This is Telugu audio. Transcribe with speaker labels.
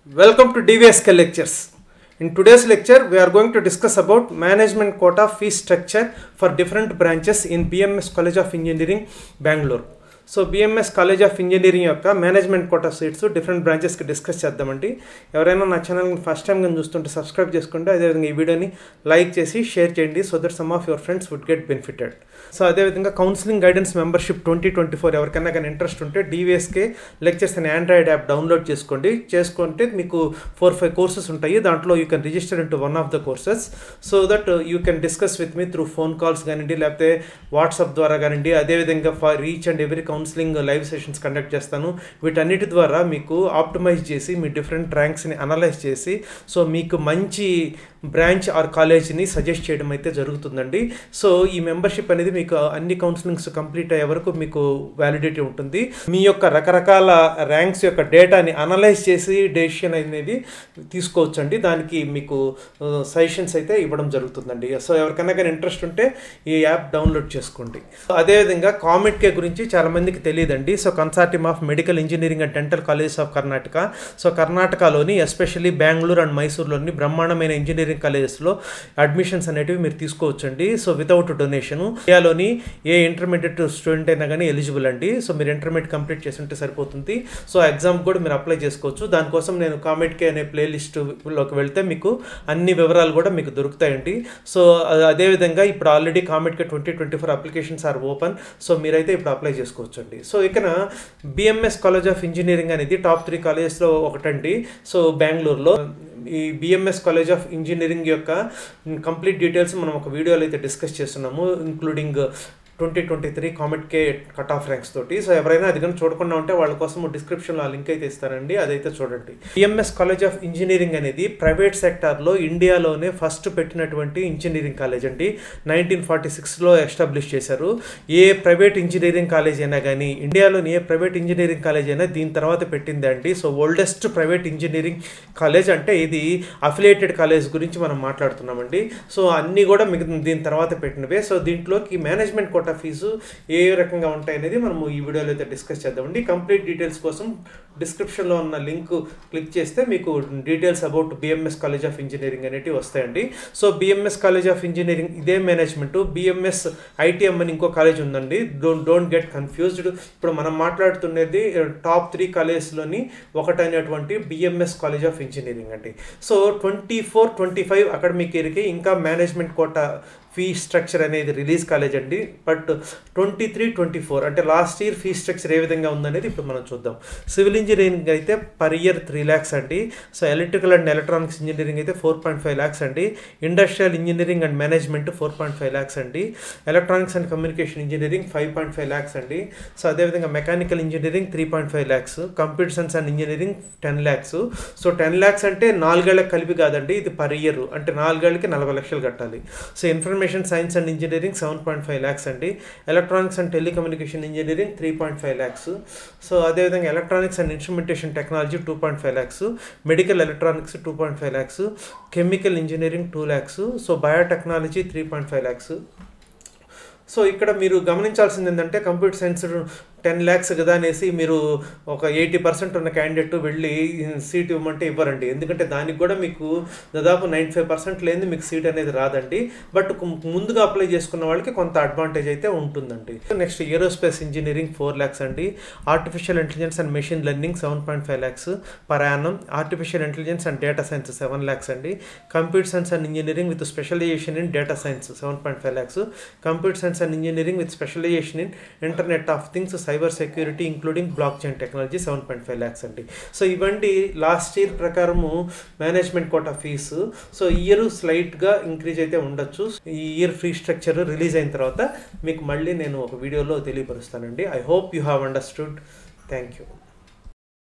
Speaker 1: Welcome to DVSK lectures. In today's lecture, we are going to discuss about management quota fee structure for different branches in BMS College of Engineering, Bangalore. So BMS college of engineering యొక్క మేనేజ్మెంట్ కోటా సీట్స్ డిఫరెంట్ బ్రాంచెస్కి డిస్కస్ చేద్దామండి ఎవరైనా నా ఛానల్ని ఫస్ట్ టైం కానీ చూస్తుంటే సబ్స్క్రైబ్ చేసుకోండి అదేవిధంగా ఈ వీడియోని లైక్ చేసి షేర్ చేయండి so that some of your friends would get benefited so అదేవిధంగా counselling guidance membership twenty twenty four ఎవరికైనా కానీ ఇంట్రెస్ట్ ఉంటే డివిఎస్కే లెక్చర్స్ అనే ఆండ్రాయిడ్ యాప్ డౌన్లోడ్ చేసుకోండి చేసుకుంటే మీకు ఫోర్ ఫైవ్ కోర్సెస్ ఉంటాయి దాంట్లో you can register in to one of the courses so that you can discuss with me through phone calls కానివ్వండి లేకపోతే వాట్సాప్ ద్వారా కానివ్వండి అదేవిధంగా for each and every counselling live sessions conduct చేస్తాను వీటన్నిటి ద్వారా మీకు ఆప్టిమైజ్ చేసి మీ డిఫరెంట్ ర్యాంక్స్ని అనలైజ్ చేసి సో మీకు మంచి బ్రాంచ్ ఆర్ కాలేజీని సజెస్ట్ చేయడం అయితే జరుగుతుందండి సో ఈ మెంబర్షిప్ అనేది మీకు అన్ని కౌన్సిలింగ్స్ కంప్లీట్ అయ్యే వరకు మీకు వ్యాలిడిటీ ఉంటుంది మీ యొక్క రకరకాల ర్యాంక్స్ యొక్క డేటాని అనలైజ్ చేసి డెసిషన్ అనేది తీసుకోవచ్చు అండి దానికి మీకు సజెషన్స్ అయితే ఇవ్వడం జరుగుతుందండి సో ఎవరికైనా కానీ ఇంట్రెస్ట్ ఉంటే ఈ యాప్ డౌన్లోడ్ చేసుకోండి అదేవిధంగా కామెట్ కే గురించి చాలా మందికి తెలియదండి so consortium of medical engineering and dental colleges of Karnataka so కర్ణాటకలోని ఎస్పెషల్లీ బెంగళూరు అండ్ మైసూర్లోని బ్రహ్మాండమైన ఇంజనీరింగ్ కాలేజెస్లో అడ్మిషన్స్ అనేటివి మీరు తీసుకోవచ్చండి సో వితౌట్ డొనేషన్ ఇండియాలోని ఏ ఇంటర్మీడియట్ స్టూడెంట్ అయినా కానీ ఎలిజిబుల్ అండి సో మీరు ఇంటర్మీడియట్ కంప్లీట్ చేసి ఉంటే సరిపోతుంది సో ఎగ్జామ్ కూడా మీరు అప్లై చేసుకోవచ్చు దానికోసం నేను కామెట్ కే అనే ప్లేలిస్ట్లోకి వెళ్తే మీకు అన్ని వివరాలు కూడా మీకు దొరుకుతాయండి సో అదేవిధంగా ఇప్పుడు already COMEDK twenty twenty four applications are open so మీరైతే ఇప్పుడు అప్లై చేసుకోవచ్చు అండి సో ఇక్కడ బిఎంఎస్ కాలేజ్ ఆఫ్ ఇంజనీరింగ్ అనేది టాప్ త్రీ కాలేజెస్లో ఒకటండి సో బెంగళూరులో ఈ బిఎంఎస్ కాలేజ్ ఆఫ్ ఇంజనీరింగ్ యొక్క కంప్లీట్ డీటెయిల్స్ మనం ఒక వీడియోలో అయితే డిస్కస్ చేస్తున్నాము including twenty twenty three COMEDK cut off ranks తోటి సో ఎవరైనా అది కానీ చూడకుండా ఉంటే వాళ్ళ కోసం డిస్క్రిప్షన్లో ఆ లింక్ అయితే ఇస్తారండి అదైతే చూడండి బిఎంఎస్ కాలేజ్ ఆఫ్ ఇంజనీరింగ్ అనేది ప్రైవేట్ సెక్టార్లో ఇండియాలోనే ఫస్ట్ పెట్టినటువంటి ఇంజనీరింగ్ కాలేజ్ అండి నైన్టీన్ ఫార్టీ సిక్స్లో ఎస్టాబ్లిష్ చేశారు ఏ ప్రైవేట్ ఇంజనీరింగ్ కాలేజ్ అయినా కానీ ఇండియాలోని ఏ ప్రైవేట్ ఇంజనీరింగ్ కాలేజ్ అయినా దీని తర్వాత పెట్టింది అండి so oldest private engineering college అంటే ఇది అఫిలియేటెడ్ కాలేజ్ గురించి మనం మాట్లాడుతున్నామండి సో అన్నీ కూడా మీకు దీని తర్వాత పెట్టినవే సో దీంట్లోకి మేనేజ్మెంట్ కోటా ఫీజు ఏ రకంగా ఉంటాయి అనేది మనము ఈ వీడియోలో అయితే డిస్కస్ చేద్దామండి కంప్లీట్ డీటెయిల్స్ కోసం డిస్క్రిప్షన్లో ఉన్న లింక్ క్లిక్ చేస్తే మీకు details about BMS college of engineering అనేవి వస్తాయండి so BMS college of engineering ఇదే మేనేజ్మెంట్ బిఎంఎస్ ఐటీఎం అని ఇంకో కాలేజ్ ఉందండి డోంట్ డోంట్ గెట్ కన్ఫ్యూజ్డ్ ఇప్పుడు మనం మాట్లాడుతున్నది టాప్ త్రీ కాలేజ్లోని ఒకటైనటువంటి బిఎంఎస్ కాలేజ్ ఆఫ్ ఇంజనీరింగ్ అండి so twenty four twenty five academic ఇయర్కి ఇంకా మేనేజ్మెంట్ కోట ఫీ స్ట్రక్చర్ అనేది రిలీజ్ కాలేజ్ అండి but twenty three twenty four అంటే లాస్ట్ ఇయర్ ఫీ స్ట్రక్చర్ ఏ విధంగా ఉందనేది ఇప్పుడు మనం చూద్దాం సివిల్ ఇంజనీరింగ్ అయితే పర్ ఇయర్ త్రీ ల్యాక్స్ అండి so electrical and electronics engineering అయితే ఫోర్ పాయింట్ ఫైవ్ ల్యాక్స్ అండి industrial engineering and management four point five lakhs అండి electronics and communication engineering five point five lakhs అండి సో అదేవిధంగా mechanical engineering three point five lakhs computer science and engineering ten lakhs so ten lakhs అంటే నాలుగేళ్లకు కలిపి కాదండి ఇది పర్ ఇయర్ అంటే నాలుగేళ్లకి నలభై లక్షలు కట్టాలి so information science and engineering seven point five lakhs అండి electronics and telecommunication engineering three point five lakhs so అదేవిధంగా electronics and instrumentation technology two point five lakhs medical electronics two point five lakhs chemical engineering two lakhs so biotechnology three point five lakhs so ఇక్కడ మీరు గమనించాల్సింది ఏంటంటే కంప్యూటర్ సైన్స్ టెన్ ల్యాక్స్ కదా అనేసి మీరు ఒక ఎయిటీ పర్సెంట్ ఉన్న క్యాండిడేట్ వెళ్ళి సీట్ ఇవ్వమంటే ఇవ్వరండి ఎందుకంటే దానికి కూడా మీకు దాదాపు నైంటీ ఫైవ్ పర్సెంట్ లేని మీకు సీట్ అనేది రాదండి బట్ ముందుగా అప్లై చేసుకున్న వాళ్ళకి కొంత అడ్వాంటేజ్ అయితే ఉంటుందండి next aerospace engineering four lakhs అండి artificial intelligence and machine learning seven point five lakhs per annum artificial intelligence and data science seven lakhs అండి computer science and engineering with specialisation in data science seven point five lakhs computer science and engineering with specialisation in internet of things cyber security including blockchain technology seven point five lakhs అండి సో ఇవంటి లాస్ట్ ఇయర్ ప్రకారము management quota fee so year స్లైట్గా ఇంక్రీజ్ అయితే ఉండొచ్చు ఈ ఇయర్ ఫీ స్ట్రక్చర్ రిలీజ్ అయిన తర్వాత మీకు మళ్ళీ నేను ఒక వీడియోలో తెలియపరుస్తానండి I hope you have understood thank you